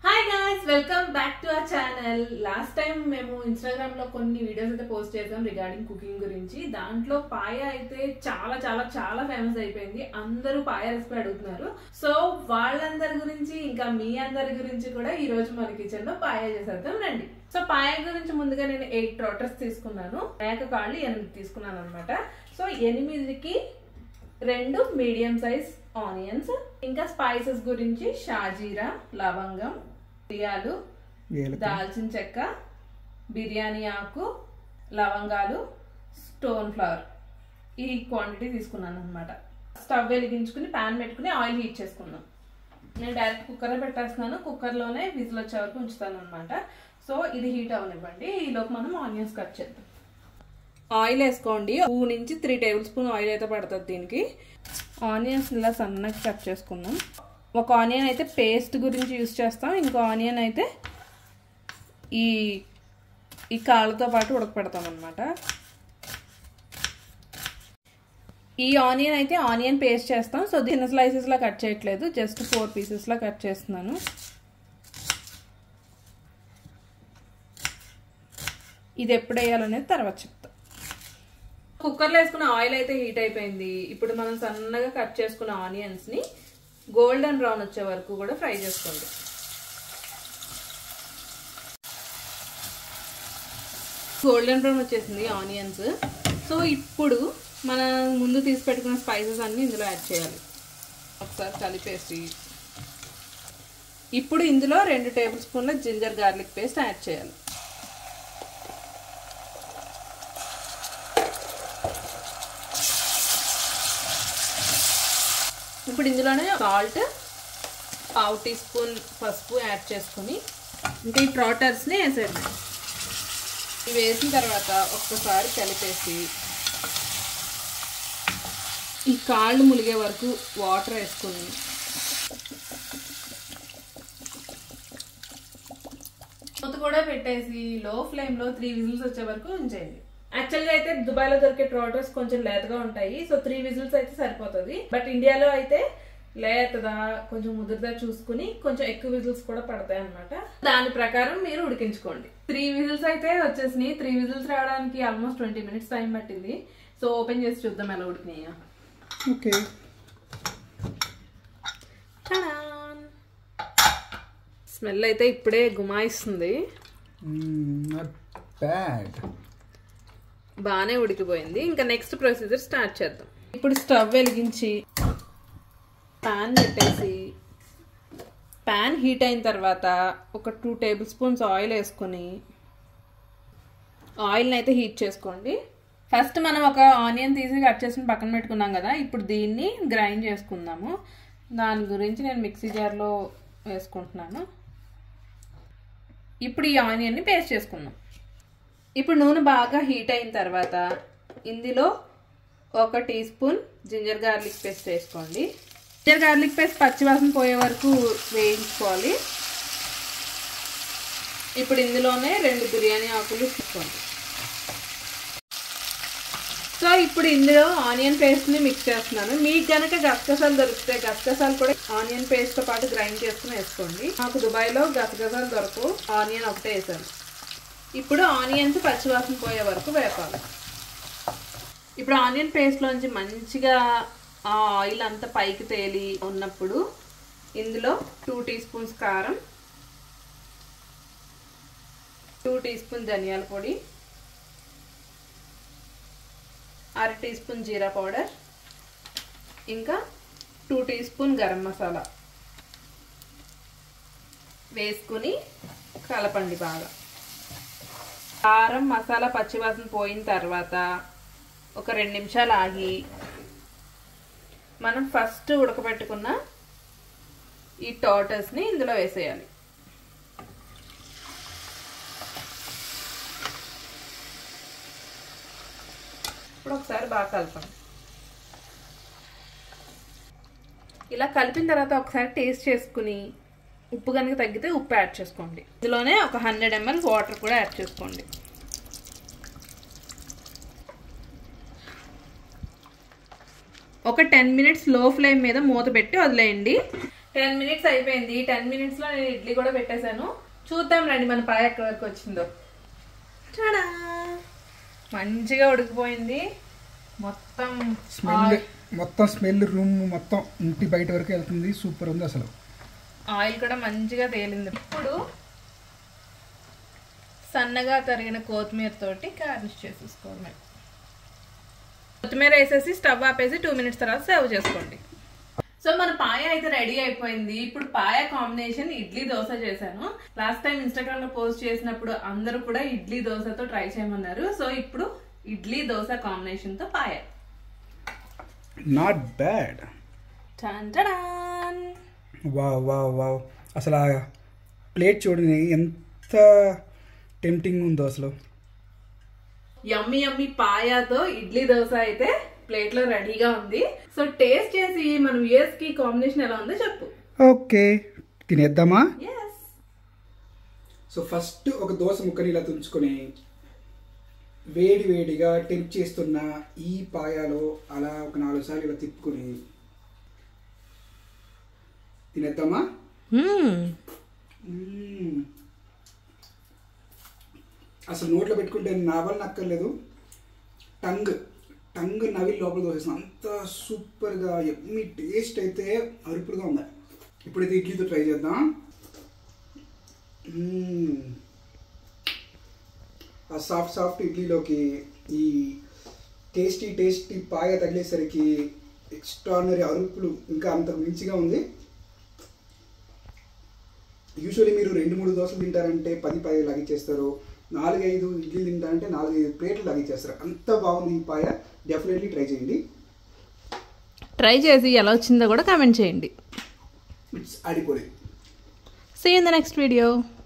Hi guys welcome back to our channel last time మేము Instagram లో కొన్ని videos అయితే పోస్ట్ చేసాం రిగార్డింగ్ కుకింగ్ గురించి దాంట్లో పాయ అయితే చాలా చాలా చాలా ఫేమస్ అయిపోయింది అందరూ పాయ రెసిపీ అడుగుతున్నారు సో వాళ్ళందరి గురించి ఇంకా మీ అందరి గురించి కూడా ఈ రోజు మన కిచెన్ లో పాయ చేసేద్దాం రండి సో పాయ గురించి ముందుగా నేను ఎయిట్ ట్రోటర్స్ తీసుకున్నాను మేక కాళ్ళు ఎనిమిది తీసుకున్నాను అనమాట సో ఎనిమిదికి రెండు మీడియం సైజ్ ఆనియన్స్ ఇంకా స్పైసెస్ గురించి షాజీరా లవంగం మిరియాలు దాల్చిన చెక్క బిర్యానీ ఆకు లవంగాలు స్టోన్ ఫ్లవర్ ఈ క్వాంటిటీ తీసుకున్నాను అనమాట స్టవ్ వెలిగించుకుని ప్యాన్ పెట్టుకుని ఆయిల్ హీట్ చేసుకున్నాం నేను డైరెక్ట్ కుక్కర్లో పెట్టేస్తున్నాను కుక్కర్లోనే విజిల్ వచ్చే వరకు ఉంచుతాను అనమాట సో ఇది హీట్ అవనివ్వండి ఈలోపు మనం ఆనియన్స్ కట్ చేద్దాం ఆయిల్ వేసుకోండి టూ నుంచి త్రీ టేబుల్ స్పూన్ ఆయిల్ అయితే పడుతుంది దీనికి ఆనియన్స్ ఇలా సన్నగా కట్ చేసుకుందాం ఒక ఆనియన్ అయితే పేస్ట్ గురించి యూస్ చేస్తాం ఇంకో ఆనియన్ అయితే ఈ ఈ కాళ్ళతో పాటు ఉడకపెడతాం అనమాట ఈ ఆనియన్ అయితే ఆనియన్ పేస్ట్ చేస్తాం సో చిన్న స్లైసెస్లా కట్ చేయట్లేదు జస్ట్ ఫోర్ పీసెస్లా కట్ చేస్తున్నాను ఇది ఎప్పుడు వేయాలనేది తర్వాత చెప్తా కుక్కర్లో వేసుకున్న ఆయిల్ అయితే హీట్ అయిపోయింది ఇప్పుడు మనం సన్నగా కట్ చేసుకున్న ఆనియన్స్ని గోల్డెన్ బ్రౌన్ వచ్చే వరకు కూడా ఫ్రై చేసుకోండి గోల్డెన్ బ్రౌన్ వచ్చేసింది ఆనియన్స్ సో ఇప్పుడు మనం ముందు తీసి పెట్టుకున్న స్పైసెస్ అన్నీ ఇందులో యాడ్ చేయాలి ఒకసారి కలిపేసి ఇప్పుడు ఇందులో రెండు టేబుల్ స్పూన్ల జింజర్ గార్లిక్ పేస్ట్ యాడ్ చేయాలి ఇప్పుడు ఇందులోనే సాల్ట్ పావు టీ స్పూన్ పసుపు యాడ్ చేసుకుని ఇంకా ఈ ట్రాటర్స్ని వేసేయండి ఇవి వేసిన తర్వాత ఒక్కసారి కలిపేసి ఈ కాళ్ళు ములిగే వరకు వాటర్ వేసుకుని మూత కూడా పెట్టేసి లో ఫ్లేమ్లో త్రీ విజిల్స్ వచ్చే వరకు ఉంచేయండి యాక్చువల్గా అయితే దుబాయ్లో దొరికే ట్రోటర్స్ కొంచెం లేతగా ఉంటాయి సో త్రీ విజిల్స్ అయితే సరిపోతుంది బట్ ఇండియాలో అయితే లేతదా కొంచెం ముదురుదా చూసుకుని కొంచెం ఎక్కువ విజిల్స్ కూడా పడతాయి అనమాట దాని ప్రకారం మీరు ఉడికించుకోండి త్రీ విజిల్స్ అయితే వచ్చేసినాయి త్రీ విజిల్స్ రావడానికి ఆల్మోస్ట్ ట్వంటీ మినిట్స్ టైం పట్టింది సో ఓపెన్ చేసి చూద్దాం ఎలా ఉడికినాయా ఓకే స్మెల్ అయితే ఇప్పుడే గుమాయిస్తుంది నాట్ బ్యాడ్ బాగానే ఉడికిపోయింది ఇంకా నెక్స్ట్ ప్రొసీజర్ స్టార్ట్ చేద్దాం ఇప్పుడు స్టవ్ వెలిగించి ప్యాన్ పెట్టేసి ప్యాన్ హీట్ అయిన తర్వాత ఒక టూ టేబుల్ స్పూన్స్ ఆయిల్ వేసుకొని ఆయిల్ని అయితే హీట్ చేసుకోండి ఫస్ట్ మనం ఒక ఆనియన్ తీసి కట్ చేసుకుని పక్కన పెట్టుకున్నాం కదా ఇప్పుడు దీన్ని గ్రైండ్ చేసుకుందాము దాని గురించి నేను మిక్సీ జార్లో వేసుకుంటున్నాను ఇప్పుడు ఈ ఆనియన్ని పేస్ట్ చేసుకుందాం ఇప్పుడు నూనె బాగా హీట్ అయిన తర్వాత ఇందులో ఒక teaspoon ginger garlic paste వేసుకోండి జింజర్ గార్లిక్ పేస్ట్ పచ్చివాసన పోయే వరకు వేయించుకోవాలి ఇప్పుడు ఇందులోనే రెండు బిర్యానీ ఆకులు తీసుకోండి సో ఇప్పుడు ఇందులో ఆనియన్ పేస్ట్ని మిక్స్ చేస్తున్నాను మీకు కనుక గసగసాలు దొరికితే గసగసాలు కూడా ఆనియన్ పేస్ట్తో పాటు గ్రైండ్ చేసుకుని వేసుకోండి నాకు దుబాయ్లో గసగసాలు దొరకవు ఆనియన్ ఒకటే వేసాను ఇప్పుడు ఆనియన్స్ పచ్చివాసన పోయే వరకు వేపాలి ఇప్పుడు ఆనియన్ పేస్ట్లోంచి మంచిగా ఆ ఆయిల్ అంతా పైకి తేలి ఉన్నప్పుడు ఇందులో టూ టీ స్పూన్స్ కారం టూ టీ స్పూన్ ధనియాల పొడి అర టీ స్పూన్ జీరా పౌడర్ ఇంకా two teaspoon garam masala వేసుకుని కలపండి బాగా కారం మసాలా పచ్చివాసన పోయిన తర్వాత ఒక రెండు నిమిషాలు ఆగి మనం ఫస్ట్ ఉడకబెట్టుకున్న ఈ టోటస్ని ఇందులో వేసేయాలి ఇప్పుడు ఒకసారి బాగా కలపండి ఇలా కలిపిన తర్వాత ఒకసారి టేస్ట్ చేసుకుని ఉప్పు కనుక తగ్గితే ఉప్పు యాడ్ చేసుకోండి ఇందులోనే ఒక హండ్రెడ్ ఎంఎల్ వాటర్ కూడా యాడ్ చేసుకోండి ఒక టెన్ మినిట్స్ లో ఫ్లేమ్ మీద మూత పెట్టి వదిలేయండి టెన్ మినిట్స్ అయిపోయింది టెన్ మినిట్స్ లో నేను ఇడ్లీ కూడా పెట్టేశాను చూద్దాం రండి మన పాయ ఎక్కడి వరకు వచ్చిందో టడా! మంచిగా ఉడికిపోయింది మొత్తం స్మెల్ ఆయిల్- మొత్తం స్మెల్ రూమ్ మొత్తం ఇంటి బయట వరకు వెళ్తుంది సూపర్ ఉంది అసలు ఆయిల్ కూడా మంచిగా తేలింది ఇప్పుడు సన్నగా తరిగిన కొత్తిమీర తోటి గార్నిష్ చేసేసుకోవడమే కొత్తిమీర వేసేసి స్టవ్ ఆపేసి టూ మినిట్స్ తర్వాత సర్వ్ చేసుకోండి సో మన పాయ అయితే రెడీ అయిపోయింది ఇప్పుడు పాయ కాంబినేషన్ ఇడ్లీ దోశ చేశాను లాస్ట్ టైం ఇన్స్టాగ్రామ్ లో పోస్ట్ చేసినప్పుడు అందరూ కూడా ఇడ్లీ దోశతో ట్రై చేయమన్నారు సో ఇప్పుడు ఇడ్లీ దోశ కాంబినేషన్ తో పాయ నాట్ బ్యాడ్ టన్ టడాన్. వావ్ వావ్ వావ్ అసలు ఆ ప్లేట్ చూడండి ఎంత టెంప్టింగ్ ఉందో అసలు యమ్మి యమ్మి పాయాతో ఇడ్లీ దోశ అయితే ప్లేట్ లో రెడీగా ఉంది సో టేస్ట్ చేసి మన వ్యూయర్స్ కి కాంబినేషన్ ఎలా ఉందో చెప్పు ఓకే తినేద్దామా ఎస్ సో ఫస్ట్ ఒక దోశ ముక్కని ఇలా తుంచుకొని వేడి వేడిగా టెంప్ చేస్తున్న ఈ పాయాలో అలా ఒక నాలుగు సార్లు ఇలా తిప్పుకొని తినేద్దామా మ్మ్. అసలు నోట్లో పెట్టుకుంటే నావల్ నక్కర్లేదు టంగ్ టంగ్ నవి లోపల దోసేసిన అంత సూపర్గా ఎమ్మి టేస్ట్ అయితే అరుపులుగా ఉంది ఇప్పుడైతే ఇడ్లీతో ట్రై చేద్దాం మ్మ్. ఆ సాఫ్ట్ సాఫ్ట్ ఇడ్లీలోకి ఈ టేస్టీ టేస్టీ పాయ తగిలేసరికి ఎక్స్ట్రాడినరీ అరుపులు ఇంకా అంతకు మించిగా ఉంది యూజువల్లీ మీరు రెండు మూడు దోశలు తింటారంటే పది పది లాగిచ్చేస్తారు నాలుగైదు ఇడ్లీలు తింటారంటే నాలుగైదు ప్లేట్లు లాగిచ్చేస్తారు అంత బాగుంది ఈ పాయ డెఫినెట్లీ ట్రై చేయండి ట్రై చేసి ఎలా వచ్చిందో కూడా కామెంట్ చేయండి ఇట్స్ ఆడిపోలేదు see in the next video